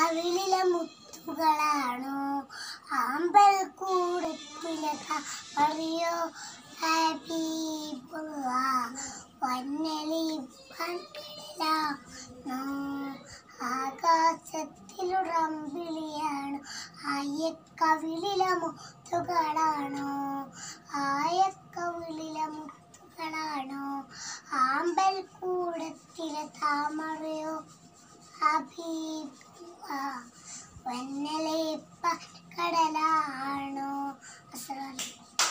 കവിളിലെ മുത്തുകളാണോ ആമ്പൽ കൂടത്തിലെ അറിയോ ഹബീബുള്ള വന്നലി പണ്ടലാണോ ആകാശത്തിലുറമ്പിളിയാണോ ആയക്കവിളിലെ മുത്തുകളാണോ ആയക്കവിളിലെ മുത്തുകളാണോ ആമ്പൽ കൂടത്തിലെ താമരയോ ഹബീബുള്ള വന്നലെ കടലാണോ അസ്സലാമു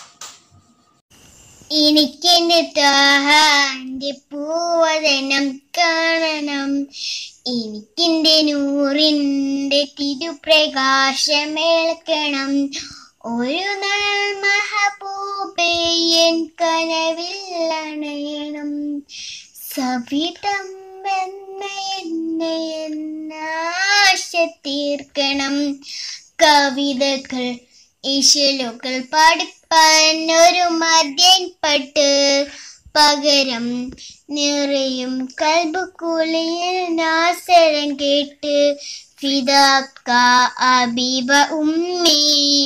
എനിക്കെന്റെ താഹാന്റെ പൂവതനം കാണണം എനിക്കെന്റെ നൂറിൻ്റെ തിരുപ്രകാശമേൽക്കണം ഒരു നാൾ മഹബൂബയൻ കനവിൽ അണയണം സവിതം എന്ന എന്നെ എന്നാശ തീർക്കണം കവിതകൾ ഇശലുകൾ പഠിപ്പാൻ ഒരു മദ്യൻ പട്ട് പകരം നിറയും കൽബുക്കുളിയിൽ നാസരം കേട്ട് ഫിദാക്ക അബീബ ഉമ്മി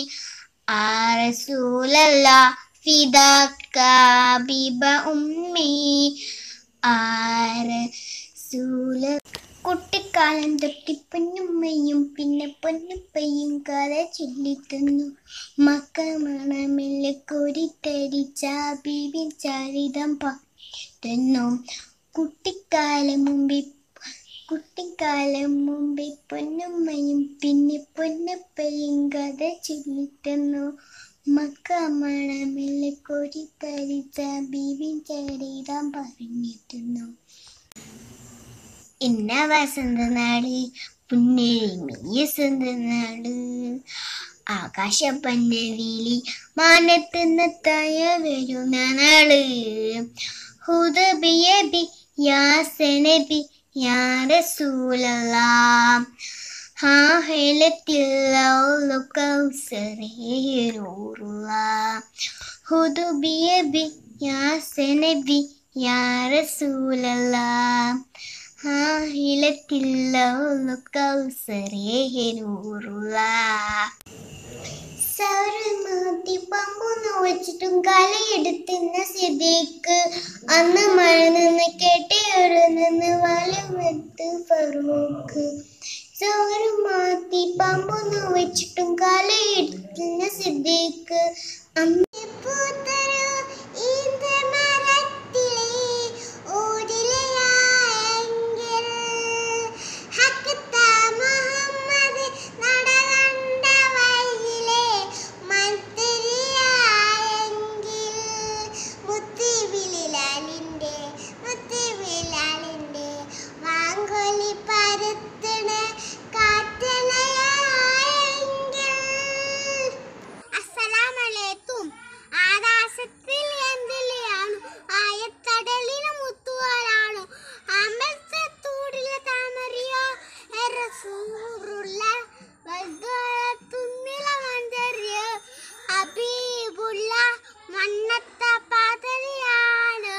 ആറസൂലല്ല ഫിദാക്ക അബീബ ഉമ്മി ആറസൂല കുട്ടിക്കാലം തൊട്ടി പൊന്നുമ്മയും പിന്നെ പൊന്നുപ്പയും കഥ ചൊല്ലിത്തന്നു മക്കളമണമെല്ലെ കോരിത്തരിച്ച ബീബി ചരിതം പാടുന്നു കുട്ടിക്കാലം മുമ്പിൽ കുട്ടിക്കാലം മുമ്പേ പൊന്നുമ്മയും പിന്നെ പൊന്നപ്പയും കഥ ചൊല്ലിത്തന്നു മക്കളമണമെല്ലെ കോരിത്തരിച്ച ബീബി ചരിതം പറഞ്ഞിരുന്നു ഇന്ന വസന്തനാട് പുന്നരിമിയ സ്വന്തനാട് ആകാശപ്പന്നവിലി മാനത്തുന്നത്തായ വരുന്ന നാള് ഹുദബിയബി യാസനബി യാ റസൂലല്ലാ ഹാ ഹേലത്തില്ല കൗസറേറൂറുള്ള ഹുദബിയബി യാസനബി യാ റസൂലല്ലാ ാഹിലത്തില്ല കൗസരേഹരൂറുള്ള സൗരമാറ്റി പമ്പൊന്ന് വെച്ചിട്ടും കലയെടുത്തുന്ന സിദ്ദീഖ് അന്ന് മഴ നിന്ന് കെട്ടിയൊരു നിന്ന് വലമെത്ത് ഫറൂഖ് സൗരമാറ്റി പമ്പൊന്ന് വെച്ചിട്ടും കലയെടുത്തുന്ന സിദ്ദീഖ് അന്ന് അസ്സലാമലൈക്കും ആകാശത്തിൽ എന്തിലെയാണ് ആയത്തടലിന് മുത്തുകളാണോ അമൃതത്തൂടിലെ താമരയോ റസൂറുള്ള വൽഗത്തുന്നില മന്ദരിയോ ഹബീബുള്ള മണ്ണത്ത പാതലിയാണ്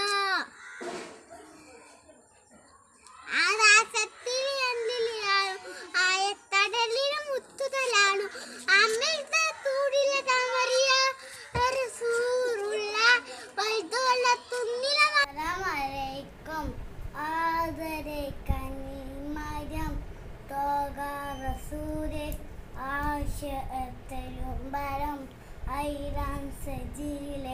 ആകാശത്തിൽ എന്തിലെയാണ് ആയത്തടലിന് മുത്തുകളാണോ അമൃതത്തൂടിലെ താമരയോ റസൂറുള്ള വൽഗത്തുന്നില അസ്സലാമലൈക്കും ആദരെ കനിമരം തോക റസൂരെ ആശയത്തലും ബരം ഐറാൻ സജിലെ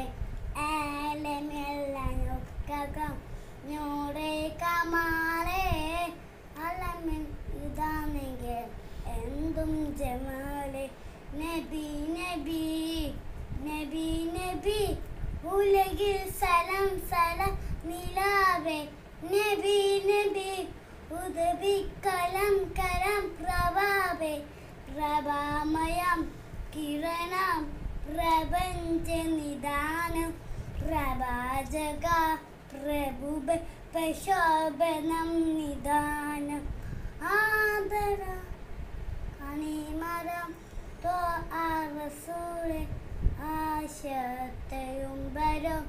ഏലമെല്ലൊക്കകം ഞൂടെ കമാറേ അലമിൻ ഇതാണെങ്കിൽ എന്തും ജമാലെ നബി നബി നബി നബി ഉലകിൽ സലം സലം നിലാവേ നബി നബി ഉദബി കലം കരം പ്രഭാവേ പ്രഭാമയം കിരണം പ്രപഞ്ച നിദാനം പ്രഭാജക പ്രഭുബ പ്രശോഭനം നിദാനം ആദര അണിമരം തോ ആറസൂരെ ആശയത്തെയും വരും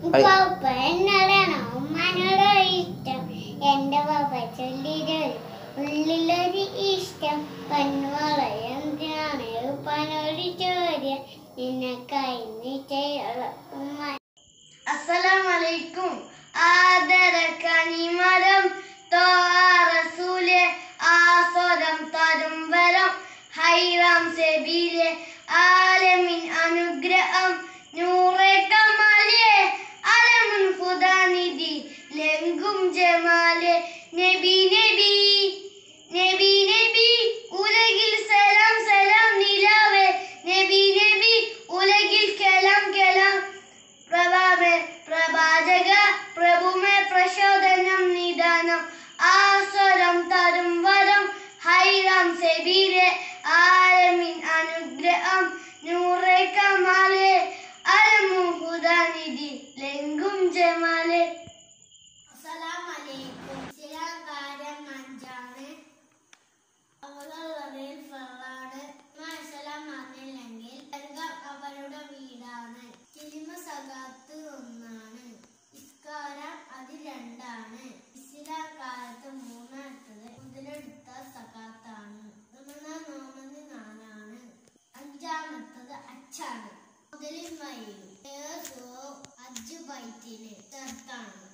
ഉപ്പ എന്നറിയണം ഉമ്മാനോട് ഇഷ്ടം എന്റെ പപ്പ ചൊല്ലിയത് ഉള്ളിലൊരു ഇഷ്ടം പൻവളയാണ് പനൊരു ചോദ്യം നിനക്കായി നിശ്ചയുള്ള അസ്സലാമലൈക്കും ആദര കനിമരം റസൂലെ ആസ്വദം തരും വരം ഹൈറാം സെബീലെ ആലമിൻ അനുഗ്രഹം നൂറെ കമാലെ അലമുൻ ഫുദാനിധി ലംഘും ജമാലെ നബി നബി നബി നബി ഉലകിൽ സലാം സലാം നിലാവേ നബി നബി ഉലകിൽ കലാം കലാം പ്രഭാവേ പ്രഭാജക പ്രഭുമേ പ്രചോദനം നിദാനം ആസ്വരം തരും വരം ഹൈറാം സെബീരെ ആലമിൻ അനുഗ്രഹം നൂറെ കമാലെ അലമു ഹുദാനിധി ലംഘും ജമാലെ അസ്സലാമലൈക്കും ചില കാര്യം അഞ്ചാണ് അവളുള്ളവരിൽ ഫറാണ് മനസ്സിലാൻ അറിഞ്ഞില്ലെങ്കിൽ സ്വർഗം അവരുടെ വീടാണ് ചിലിമ സകാത്ത് ഒന്നാണ് ഇസ്കാരം അത് രണ്ടാണ് ഇസ്ലാം കാലത്ത് മൂന്നാമത്തത് മുതലെടുത്ത സകാത്താണ് റമദാൻ നോമത് നാലാണ് അഞ്ചാമത്തത് അച്ചാണ് മുതലിൽ മയും അഞ്ച് ബൈറ്റിന് ചേർത്താണ്